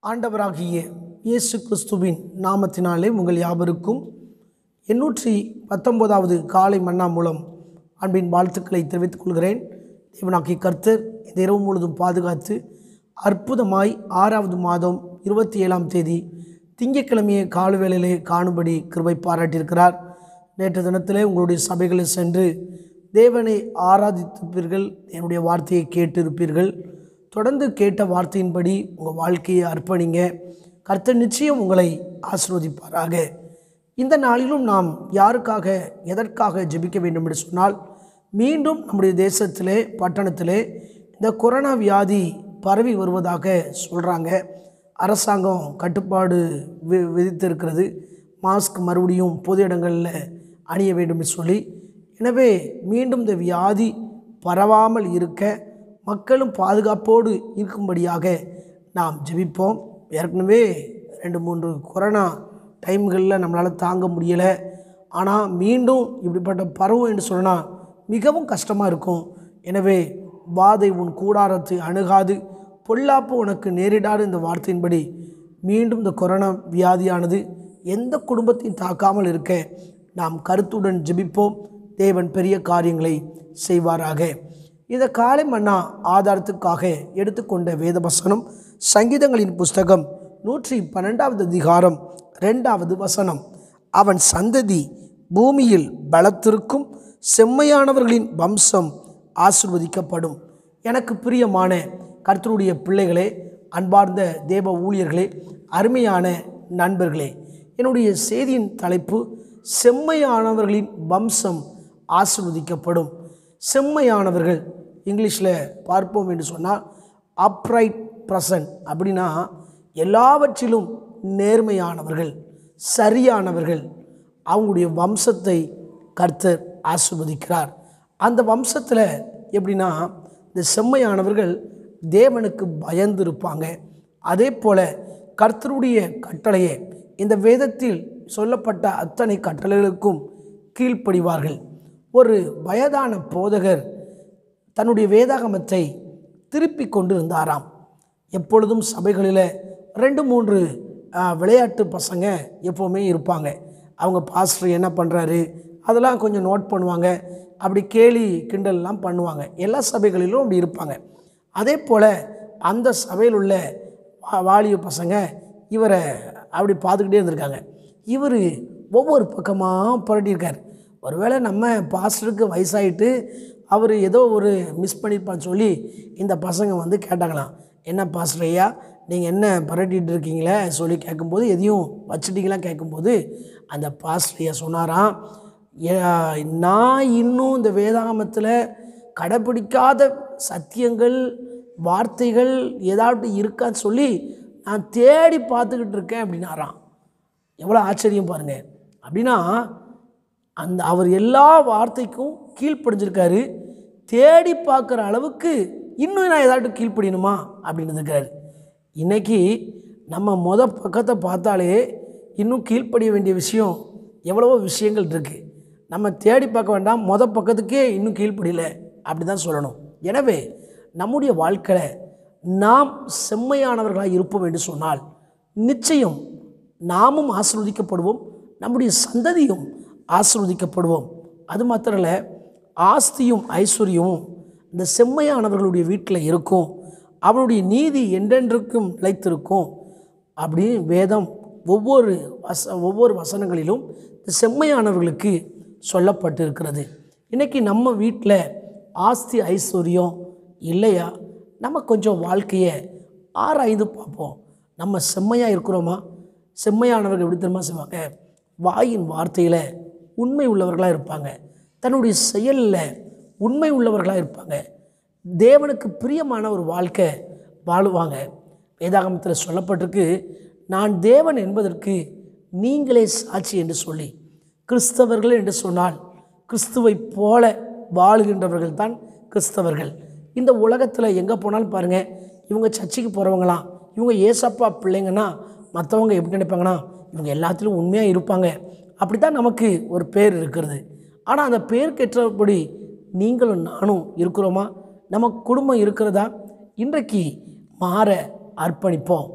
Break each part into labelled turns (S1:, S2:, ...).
S1: ஆண்டவராகிய இயேசு கிறிஸ்துவின் நாமத்தினாலே உங்கள் யாவருக்கும் எண்ணூற்றி பத்தொன்பதாவது காலை மன்னா மூலம் அன்பின் வாழ்த்துக்களை தெரிவித்துக் கொள்கிறேன் தேவனாக்கி கர்த்தர் இந்த இரவு முழுதும் பாதுகாத்து அற்புதமாய் ஆறாவது மாதம் இருபத்தி ஏழாம் தேதி திங்கட்கிழமையை காலவேளையிலே காணும்படி கிருபை பாராட்டியிருக்கிறார் நேற்று தினத்திலே உங்களுடைய சபைகளில் சென்று தேவனை ஆராதித்திருப்பீர்கள் என்னுடைய வார்த்தையை கேட்டிருப்பீர்கள் தொடர்ந்து கேட்ட வார்த்தையின்படி உங்கள் வாழ்க்கையை அர்ப்பணிங்க கர்த்தர் நிச்சயம் உங்களை ஆசீர்வதிப்பாராக இந்த நாளிலும் நாம் யாருக்காக எதற்காக ஜெபிக்க வேண்டும் என்று சொன்னால் மீண்டும் நம்முடைய தேசத்திலே பட்டணத்திலே இந்த கொரோனா வியாதி பரவி வருவதாக சொல்கிறாங்க அரசாங்கம் கட்டுப்பாடு வி விதித்திருக்கிறது மாஸ்க் மறுபடியும் பொது இடங்களில் அணிய வேண்டும் என்று சொல்லி எனவே மீண்டும் இந்த வியாதி பரவாமல் இருக்க மக்களும் பாதுகாப்போடு இருக்கும்படியாக நாம் ஜெபிப்போம் ஏற்கனவே ரெண்டு மூன்று கொரோனா டைம்களில் நம்மளால் தாங்க முடியலை ஆனால் மீண்டும் இப்படிப்பட்ட பருவம் என்று சொன்னால் மிகவும் கஷ்டமாக இருக்கும் எனவே வாதை உன் கூடாரத்தை அணுகாது பொல்லாப்பு உனக்கு நேரிடாது இந்த வார்த்தையின்படி மீண்டும் இந்த கொரோனா வியாதியானது எந்த குடும்பத்தையும் தாக்காமல் இருக்க நாம் கருத்துடன் ஜெபிப்போம் தேவன் பெரிய காரியங்களை செய்வாராக இந்த காலை மன்னா ஆதாரத்துக்காக எடுத்துக்கொண்ட வேதவசனம் சங்கீதங்களின் புஸ்தகம் நூற்றி பன்னெண்டாவது அதிகாரம் ரெண்டாவது வசனம் அவன் சந்ததி பூமியில் பலத்திற்கும் செம்மையானவர்களின் வம்சம் ஆசிர்வதிக்கப்படும் எனக்கு பிரியமான கர்த்தருடைய பிள்ளைகளே அன்பார்ந்த தேவ ஊழியர்களே அருமையான நண்பர்களே என்னுடைய செய்தியின் தலைப்பு செம்மையானவர்களின் வம்சம் ஆசிர்வதிக்கப்படும் செம்மையானவர்கள் இங்கிலீஷில் பார்ப்போம் என்று சொன்னால் அப்ரைட் ப்ரசன்ட் அப்படின்னா எல்லாவற்றிலும் நேர்மையானவர்கள் சரியானவர்கள் அவங்களுடைய வம்சத்தை கர்த்தர் ஆசிர்வதிக்கிறார் அந்த வம்சத்தில் எப்படின்னா இந்த செம்மையானவர்கள் தேவனுக்கு பயந்து இருப்பாங்க அதே போல் கர்த்தருடைய கட்டளையை இந்த வேதத்தில் சொல்லப்பட்ட அத்தனை கட்டளைகளுக்கும் கீழ்ப்படிவார்கள் ஒரு வயதான போதகர் தன்னுடைய வேதாகமத்தை திருப்பி கொண்டு இருந்தாராம் எப்பொழுதும் சபைகளில் ரெண்டு மூன்று ஆ, விளையாட்டு பசங்க எப்போவுமே இருப்பாங்க அவங்க பாஸ்டர் என்ன பண்ணுறாரு அதெல்லாம் கொஞ்சம் நோட் பண்ணுவாங்க அப்படி கேலி கிண்டல்லாம் பண்ணுவாங்க எல்லா சபைகளிலும் அப்படி இருப்பாங்க அதே போல் அந்த சபையில் உள்ள வா- வாலிப பசங்க இவரை அப்படி பார்த்துக்கிட்டே இருந்திருக்காங்க இவர் ஒவ்வொரு பக்கமாக புரட்டியிருக்கார் ஒருவேளை நம்ம பாஸ்டருக்கு வயசாயிட்டு அவர் ஏதோ ஒரு மிஸ் பண்ணியிருப்பான்னு சொல்லி இந்த பசங்க வந்து கேட்டாங்களாம் என்ன பாஸ்டர் ஐயா நீங்கள் என்ன புரட்டிட்டு இருக்கீங்களே சொல்லி கேட்கும்போது எதையும் வச்சுட்டீங்களா கேட்கும்போது அந்த பாஸ்டர் ஐயா சொன்னாராம் "ஏ- நான் இன்னும் இந்த வேதாகமத்தில் கடைப்பிடிக்காத சத்தியங்கள் வார்த்தைகள் ஏதாவது இருக்கான்னு சொல்லி நான் தேடி பார்த்துக்கிட்டு இருக்கேன் அப்படின்னாராம் எவ்வளோ ஆச்சரியம் பாருங்க அப்படின்னா அந்த அவர் எல்லா வார்த்தைக்கும் கீழ்ப்படிஞ்சிருக்காரு தேடி பார்க்குற அளவுக்கு இன்னும் நான் ஏதாட்டு கீழ்ப்படியணுமா அப்படின்னு இருக்காரு இன்னைக்கு நம்ம மொத பக்கத்தை பார்த்தாலே இன்னும் கீழ்ப்படிய வேண்டிய விஷயம் எவ்வளவோ விஷயங்கள் இருக்குது நம்ம தேடி பார்க்க வேண்டாம் மொத பக்கத்துக்கே இன்னும் கீழ்ப்படியல அப்படி தான் சொல்லணும் எனவே நம்முடைய வாழ்க்கையில் நாம் செம்மையானவர்களாக இருப்போம் என்று சொன்னால் நிச்சயம் நாமும் ஆசீர்வதிக்கப்படுவோம் நம்முடைய சந்ததியும் ஆசீர்வதிக்கப்படுவோம் அது மாத்திரம் இல்லை ஆஸ்தியும் ஐஸ்வர்யமும் இந்த செம்மையானவர்களுடைய வீட்டில் இருக்கும் அவருடைய நீதி என்றென்றுக்கும் நிலைத்திருக்கும் அப்படின்னு வேதம் ஒவ்வொரு வச ஒவ்வொரு வசனங்களிலும் இந்த செம்மையானவர்களுக்கு சொல்லப்பட்டிருக்கிறது இன்றைக்கி நம்ம வீட்டில் ஆஸ்தி ஐஸ்வர்யம் இல்லையா நம்ம கொஞ்சம் வாழ்க்கையை ஆராய்ந்து பார்ப்போம் நம்ம செம்மையாக இருக்கிறோமா செம்மையானவர்கள் எப்படி தெரியுமா செய்வாங்க வாயின் வார்த்தையில் உண்மை உள்ளவர்களாக இருப்பாங்க தன்னுடைய செயலில் உண்மை உள்ளவர்களாக இருப்பாங்க தேவனுக்கு பிரியமான ஒரு வாழ்க்கை வாழுவாங்க வேதாகமத்தில் சொல்லப்பட்டிருக்கு நான் தேவன் என்பதற்கு நீங்களே சாட்சி என்று சொல்லி கிறிஸ்தவர்கள் என்று சொன்னால் கிறிஸ்துவைப் போல வாழுகின்றவர்கள் தான் கிறிஸ்தவர்கள் இந்த உலகத்தில் எங்கே போனாலும் பாருங்கள் இவங்க சர்ச்சைக்கு போகிறவங்களாம் இவங்க ஏசப்பா பிள்ளைங்கன்னா மற்றவங்க எப்படி நினைப்பாங்கன்னா இவங்க எல்லாத்திலும் உண்மையாக இருப்பாங்க அப்படி தான் நமக்கு ஒரு பேர் இருக்கிறது ஆனால் அந்த பேருக்கு ஏற்றபடி நீங்களும் நானும் இருக்கிறோமா நம்ம குடும்பம் இருக்கிறதா இன்றைக்கு மாற அர்ப்பணிப்போம்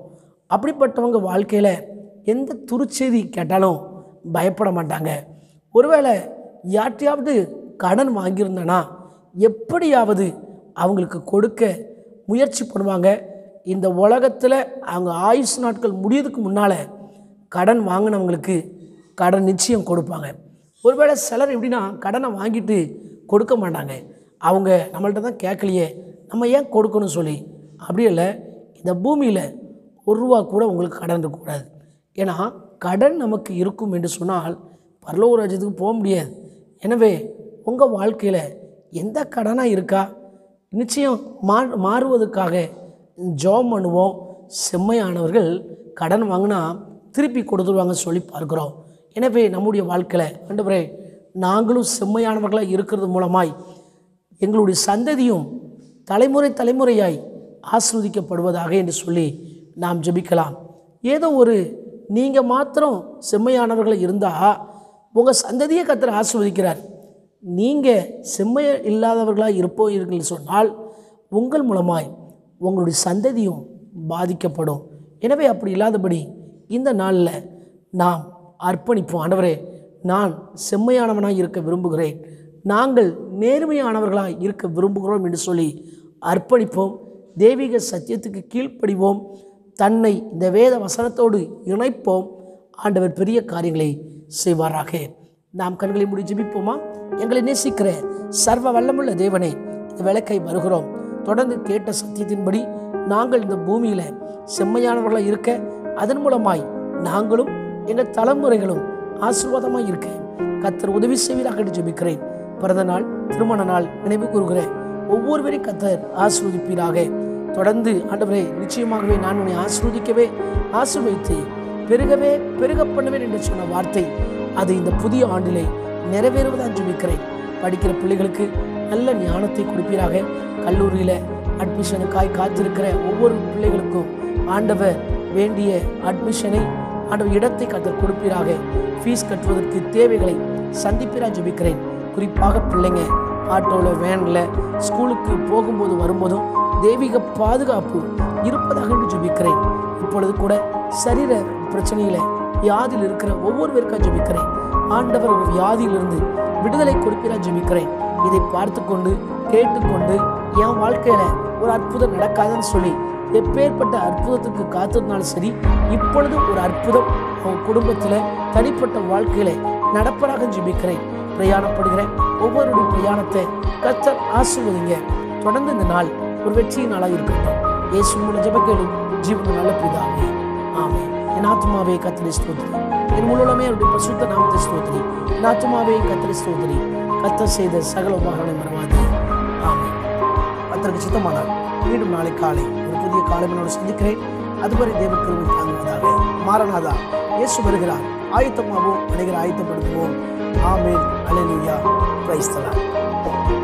S1: அப்படிப்பட்டவங்க வாழ்க்கையில் எந்த துருச்செய்தி கேட்டாலும் பயப்பட மாட்டாங்க ஒருவேளை யார்ட்டையாவது கடன் வாங்கியிருந்தனா எப்படியாவது அவங்களுக்கு கொடுக்க முயற்சி பண்ணுவாங்க இந்த உலகத்தில் அவங்க ஆயுசு நாட்கள் முடியறதுக்கு முன்னால் கடன் வாங்கினவங்களுக்கு கடன் நிச்சயம் கொடுப்பாங்க ஒருவேளை சிலர் எப்படின்னா கடனை வாங்கிட்டு கொடுக்க மாட்டாங்க அவங்க நம்மள்ட்ட தான் கேட்கலையே நம்ம ஏன் கொடுக்கணும் சொல்லி அப்படி இல்லை இந்த பூமியில் ஒரு ரூபா கூட உங்களுக்கு கடன் இருக்கக்கூடாது ஏன்னா கடன் நமக்கு இருக்கும் என்று சொன்னால் பரலோக ராஜ்யத்துக்கு போக முடியாது எனவே உங்கள் வாழ்க்கையில் எந்த கடனாக இருக்கா நிச்சயம் மா மாறுவதற்காக ஜோம் பண்ணுவோம் செம்மையானவர்கள் கடன் வாங்கினா திருப்பி கொடுத்துருவாங்க சொல்லி பார்க்குறோம் எனவே நம்முடைய வாழ்க்கையில் ஆண்டவரே நாங்களும் செம்மையானவர்களாக இருக்கிறது மூலமாய் எங்களுடைய சந்ததியும் தலைமுறை தலைமுறையாய் ஆஸ்வதிக்கப்படுவதாக என்று சொல்லி நாம் ஜெபிக்கலாம் ஏதோ ஒரு நீங்கள் மாத்திரம் செம்மையானவர்கள் இருந்தால் உங்கள் சந்ததியை கத்தர் ஆஸ்வதிக்கிறார் நீங்கள் செம்மைய இல்லாதவர்களாக இருப்போம் சொன்னால் உங்கள் மூலமாய் உங்களுடைய சந்ததியும் பாதிக்கப்படும் எனவே அப்படி இல்லாதபடி இந்த நாளில் நாம் அர்ப்பணிப்போம் ஆண்டவரே நான் செம்மையானவனாக இருக்க விரும்புகிறேன் நாங்கள் நேர்மையானவர்களாக இருக்க விரும்புகிறோம் என்று சொல்லி அர்ப்பணிப்போம் தெய்வீக சத்தியத்துக்கு கீழ்ப்படிவோம் தன்னை இந்த வேத வசனத்தோடு இணைப்போம் ஆண்டவர் பெரிய காரியங்களை செய்வாராக நாம் கண்களை மூடி ஜெபிப்போமா எங்களை நேசிக்கிற சர்வ வல்லமுள்ள தேவனே இந்த விளக்கை வருகிறோம் தொடர்ந்து கேட்ட சத்தியத்தின்படி நாங்கள் இந்த பூமியில் செம்மையானவர்களாக இருக்க அதன் மூலமாய் நாங்களும் எங்கள் தலைமுறைகளும் ஆசீர்வாதமாக இருக்க கத்தர் உதவி செய்வீராக என்று ஜெபிக்கிறேன் பிறந்த நாள் திருமண நாள் நினைவு கூறுகிறேன் ஒவ்வொருவரையும் கத்தர் ஆசீர்வதிப்பீராக தொடர்ந்து ஆண்டவரே நிச்சயமாகவே நான் உன்னை ஆசீர்வதிக்கவே ஆசீர்வதித்து பெருகவே பெருக பண்ணுவேன் என்று சொன்ன வார்த்தை அது இந்த புதிய ஆண்டிலே நிறைவேறுவதாக ஜெபிக்கிறேன் படிக்கிற பிள்ளைகளுக்கு நல்ல ஞானத்தை கொடுப்பீராக கல்லூரியில் அட்மிஷனுக்காய் காத்திருக்கிற ஒவ்வொரு பிள்ளைகளுக்கும் ஆண்டவர் வேண்டிய அட்மிஷனை ஆண்டவர் இடத்தை கத்தர் கொடுப்பீராக ஃபீஸ் கட்டுவதற்கு தேவைகளை சந்திப்பீரா ஜெபிக்கிறேன் குறிப்பாக பிள்ளைங்க ஆட்டோவில் வேனில் ஸ்கூலுக்கு போகும்போது வரும்போதும் தெய்வீக பாதுகாப்பு இருப்பதாக என்று ஜெபிக்கிறேன் இப்பொழுது கூட சரீர பிரச்சனையில வியாதியில் இருக்கிற ஒவ்வொருவருக்கா ஜெபிக்கிறேன் ஆண்டவர் ஒரு வியாதியிலிருந்து விடுதலை கொடுப்பீரா ஜெபிக்கிறேன் இதை பார்த்து கொண்டு கேட்டுக்கொண்டு என் வாழ்க்கையில ஒரு அற்புதம் நடக்காதுன்னு சொல்லி எப்பேற்பட்ட அற்புதத்துக்கு காத்திருந்தாலும் சரி இப்பொழுது ஒரு அற்புதம் அவங்க குடும்பத்தில் தனிப்பட்ட வாழ்க்கையில நடப்பதாக ஜெபிக்கிறேன் பிரயாணப்படுகிறேன் ஒவ்வொருடைய பிரயாணத்தை கத்தர் ஆசிர்வதிங்க தொடர்ந்து இந்த நாள் ஒரு வெற்றியின் நாளாக இருக்கட்டும் இயேசு மூலம் ஜெபக்கேடு ஜீவன நல்ல பிதாவே ஆமென் என் ஆத்மாவே கத்திரி ஸ்தோத்திரி என் முழுமே அவருடைய பசுத்த நாமத்தை ஸ்தோத்திரி என் ஆத்மாவே கத்திரி ஸ்தோத்திரி கத்த செய்த சகல உபகரணை மறவாது ஆமென் கத்தருக்கு சித்தமானால் மீண்டும் நாளை காலை ஒரு புதிய காலமனோடு சந்திக்கிறேன் அதுவரை தேவக்கிருவை தாங்குவதாக மாரநாதா இயேசு வருகிறார் ஆயத்தமாவோம் அனைவரை ஆயத்தப்படுத்துவோம் ஆமேன் அலலியா பிரைஸ்தலா